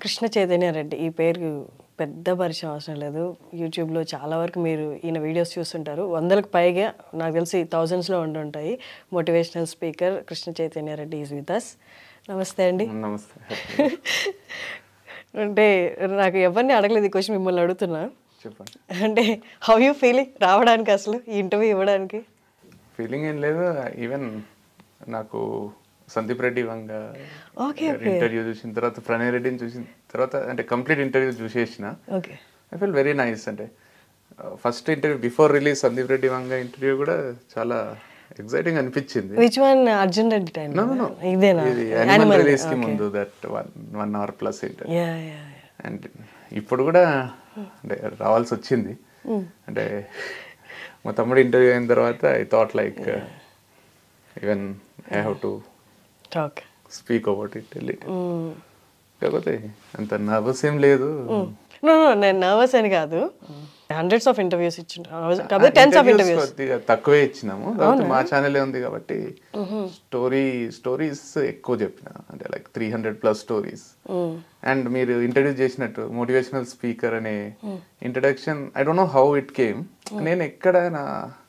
కృష్ణ చైతన్య రెడ్డి ఈ పేరు పెద్ద పరిచయం అవసరం లేదు యూట్యూబ్లో చాలా వరకు మీరు ఈయన వీడియోస్ చూస్తుంటారు వందలకు పైగా నాకు తెలిసి థౌజండ్స్లో ఉండుంటాయి motivational speaker Krishna Chaitanya Reddy is with us నమస్తే అండి నమస్తే అంటే నాకు ఎవరిని అడగలేదు ఈ క్వశ్చన్ మిమ్మల్ని అడుగుతున్నా చెప్పండి అంటే హౌ యూ ఫీలింగ్ రావడానికి అసలు ఈ ఇంటర్వ్యూ ఇవ్వడానికి ఫీలింగ్ ఏం లేదు ఈవెన్ నాకు సందీప్ రెడ్డి వంగ Okay, ఇంటర్వ్యూ చూసిన తర్వాత ప్రణయ్ రెడ్డిని చూసిన తర్వాత అంటే కంప్లీట్ ఇంటర్వ్యూ చూసేసిన okay I feel very nice అంటే first interview before release Sandeep Reddy Vanga interview కూడా చాలా ఎగ్జైటింగ్ అనిపించింది which one Arjun Reddy time No, no, no. ఇదేనా ఇది యానిమల్ రిలీజ్ కి ముందు that one one hour plus interview yeah yeah and ఇప్పుడు కూడా అంటే రావాల్సి వచ్చింది అంటే మా తమ్ముడు ఇంటర్వ్యూ అయిన తర్వాత I thought like even I have to talk speak about it it కాకపోతే అంత నర్వస్ ఏం లేదు నో నో నేను నర్వస్ అని కాదు హండ్రెడ్స్ ఆఫ్ ఇంటర్వ్యూస్ ఇచ్చింటాను కాకపోతే టెన్స్ ఆఫ్ Interviews ఇంటర్వ్యూస్ కొద్దిగా తక్కువే ఇచ్చినాము కాబట్టి మా ఛానల్ ఉంది కాబట్టి స్టోరీ స్టోరీస్ ఎక్కువ చెప్పిన అంటే like three hundred plus stories and మీరు ఇంట్రడ్యూస్ చేసినట్టు మోటివేషనల్ స్పీకర్ అనే introduction I don't know how it came నేను ఎక్కడ నా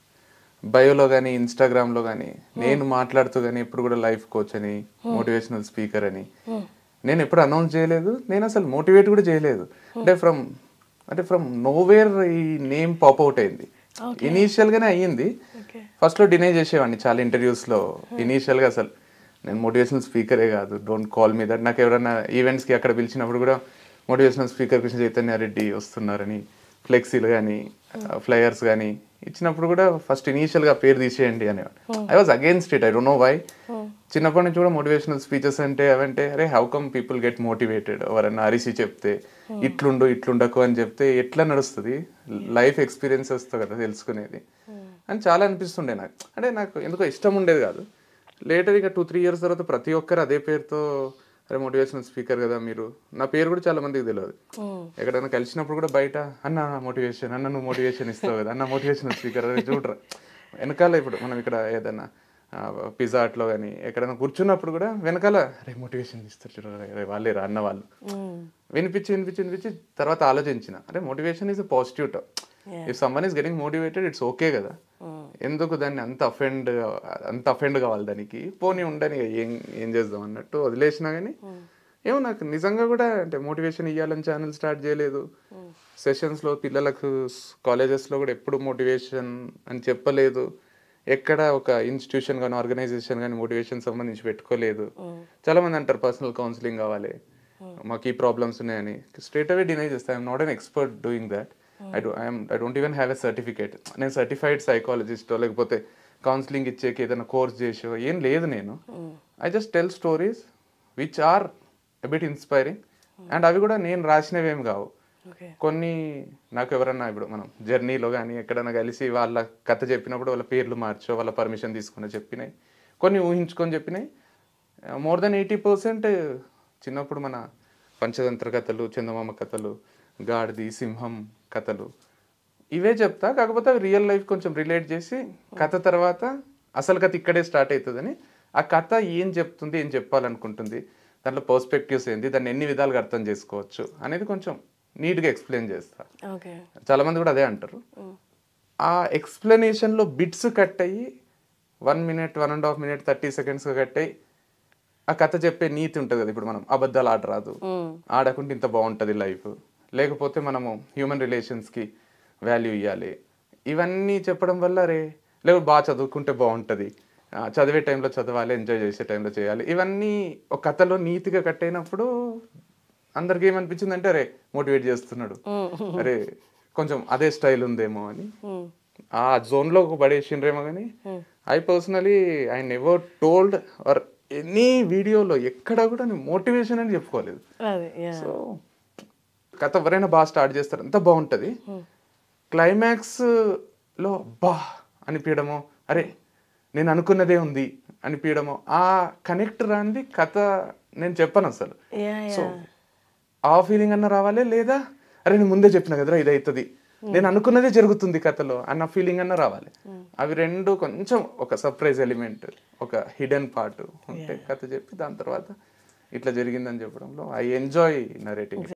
బయోలో కానీ ఇన్స్టాగ్రామ్లో కానీ నేను మాట్లాడుతూ కానీ ఎప్పుడు కూడా లైఫ్ కోచ్ అని మోటివేషనల్ స్పీకర్ అని నేను ఎప్పుడు అనౌన్స్ చేయలేదు నేను అసలు మోటివేట్ కూడా చేయలేదు అంటే ఫ్రమ్ అంటే ఫ్రమ్ నోవేర్ ఈ నేమ్ పాప్ అవుట్ అయింది ఇనీషియల్ గానే అయ్యింది ఫస్ట్ లో డినై చేసేవాడిని చాలా ఇంటర్వ్యూస్ లో ఇనీషియల్ గా అసలు నేను మోటివేషనల్ స్పీకరే కాదు డోంట్ కాల్ మీ దట్ నాకు ఎవరైనా ఈవెంట్స్ కి అక్కడ పిలిచినప్పుడు కూడా మోటివేషనల్ స్పీకర్ కృష్ణ చైతన్య రెడ్డి వస్తున్నారని ఫ్లెక్సీలు కానీ ఫ్లయర్స్ కానీ ఇచ్చినప్పుడు కూడా ఫస్ట్ ఇనీషియల్ గా పేరు తీసేయండి అనేవాడు I was against it I don't know why చిన్నప్పటి నుంచి కూడా మోటివేషనల్ స్పీచెస్ అంటే అవంటే అరే how come people get motivated ఎవరన్నా అరిసి చెప్తే ఇట్లుండు ఇట్లుండకు అని చెప్తే ఎట్లా నడుస్తుంది లైఫ్ ఎక్స్పీరియన్సెస్తో కదా తెలుసుకునేది అని చాలా అనిపిస్తుండే నాకు అంటే నాకు ఎందుకో ఇష్టం ఉండేది కాదు లేటర్ ఇక టూ త్రీ ఇయర్స్ తర్వాత ప్రతి ఒక్కరు అదే పేరుతో అరే మోటివేషనల్ స్పీకర్ కదా మీరు నా పేరు కూడా చాలా మందికి తెలియదు ఎక్కడైనా కలిసినప్పుడు కూడా బయట అన్న మోటివేషన్ అన్న నువ్వు మోటివేషన్ ఇస్తావు కదా అన్న మోటివేషనల్ స్పీకర్ అదే చూడరా వెనకాల ఇప్పుడు మనం ఇక్కడ ఏదైనా పిజ్జా అట్లో కానీ ఎక్కడైనా కూర్చున్నప్పుడు కూడా వెనకాల అరే మోటివేషన్ ఇస్తారు చూడరా అరే వాళ్ళే రా అన్న వాళ్ళు వినిపించి వినిపించి వినిపించి తర్వాత ఆలోచించిన అరే motivation is a positive talk if someone is getting motivated it's okay కదా ఎందుకు దాన్ని అంత అఫెండ్ అంత అఫెండ్ కావాలి దానికి పోనీ ఉండని ఏం ఏం చేద్దాం అన్నట్టు వదిలేసినా కానీ ఏమో నాకు నిజంగా కూడా అంటే మోటివేషన్ ఇవ్వాలని ఛానల్ స్టార్ట్ చేయలేదు సెషన్స్లో పిల్లలకు కాలేజెస్లో కూడా ఎప్పుడు మోటివేషన్ అని చెప్పలేదు ఎక్కడ ఒక ఇన్స్టిట్యూషన్ కానీ ఆర్గనైజేషన్ కానీ మోటివేషన్ సంబంధించి పెట్టుకోలేదు చాలా మంది అంటారు పర్సనల్ కౌన్సిలింగ్ కావాలి మాకు ఈ ప్రాబ్లమ్స్ ఉన్నాయని స్ట్రేట్ అవే డినై చేస్తాను I'm not an expert doing that I do I'm I don't even have a certificate నేను సర్టిఫైడ్ సైకాలజిస్టో లేకపోతే కౌన్సిలింగ్ ఇచ్చేకి ఏదైనా కోర్స్ చేసో ఏం లేదు నేను I just tell stories which are bit inspiring and అవి కూడా నేను రాసినవి ఏం కావు ఓకే కొన్ని నాకు ఎవరన్నా ఇప్పుడు మనం జర్నీలో కానీ ఎక్కడైనా కలిసి వాళ్ళ కథ చెప్పినప్పుడు వాళ్ళ పేర్లు మార్చో వాళ్ళ పర్మిషన్ తీసుకుని చెప్పినాయి కొన్ని ఊహించుకొని చెప్పినాయి మోర్ దెన్ ఎయిటీ పర్సెంట్ చిన్నప్పుడు మన పంచతంత్ర కథలు చందమామ కథలు గాడిది సింహం కథలు ఇవే చెప్తా కాకపోతే అవి రియల్ లైఫ్ కొంచెం రిలేట్ చేసి కథ తర్వాత అసలు కథ ఇక్కడే స్టార్ట్ అవుతుందని ఆ కథ ఏం చెప్తుంది ఏం చెప్పాలనుకుంటుంది దాంట్లో పర్స్పెక్టివ్స్ ఏంది దాన్ని ఎన్ని విధాలుగా అర్థం చేసుకోవచ్చు అనేది కొంచెం నీట్గా ఎక్స్ప్లెయిన్ చేస్తా ఓకే చాలా మంది కూడా అదే అంటారు ఆ ఎక్స్ప్లెనేషన్లో బిట్స్ కట్ అయ్యి one minute one and half minute thirty seconds cut అయ్యి ఆ కథ చెప్పే నీతి ఉంటుంది కదా ఇప్పుడు మనం అబద్ధాలు ఆడరాదు ఆడకుంటే ఇంత బాగుంటుంది లైఫ్ లేకపోతే మనము హ్యూమన్ రిలేషన్స్కి వాల్యూ ఇవ్వాలి ఇవన్నీ చెప్పడం వల్ల రే లేకపోతే బాగా చదువుకుంటే బాగుంటుంది ఆ, చదివే టైంలో చదవాలి ఎంజాయ్ చేసే టైంలో చేయాలి ఇవన్నీ ఒక కథలో నీతిగా కట్ అయినప్పుడు అందరికి ఏమనిపించింది అంటే అరే మోటివేట్ చేస్తున్నాడు అరే కొంచెం అదే స్టైల్ ఉందేమో అని ఆ జోన్లో పడేసిండ్రేమో కానీ I personally I never told or any వీడియోలో ఎక్కడ కూడా నేను మోటివేషన్ అని చెప్పుకోలేదు అదే యా సో కథ ఎవరైనా బాగా స్టార్ట్ చేస్తారు అంత బాగుంటుంది క్లైమాక్స్ లో బా అనిపించడమో అరే నేను అనుకున్నదే ఉంది అనిపించడమో ఆ కనెక్ట్ రాంది కథ నేను చెప్పను అసలు యా సో యా ఆ ఫీలింగ్ అన్న రావాలి లేదా అరే నేను ముందే చెప్పిన కదరా ఇది అవుతుంది నేను అనుకున్నదే జరుగుతుంది కథలో అన్న ఫీలింగ్ అన్న రావాలి అవి రెండు కొంచెం ఒక సర్ప్రైజ్ ఎలిమెంట్ ఒక హిడెన్ పార్ట్ ఉంటే కథ చెప్పి దాని తర్వాత ఇట్లా జరిగిందని చెప్పడంలో ఐ ఎంజాయ్ నరేటింగ్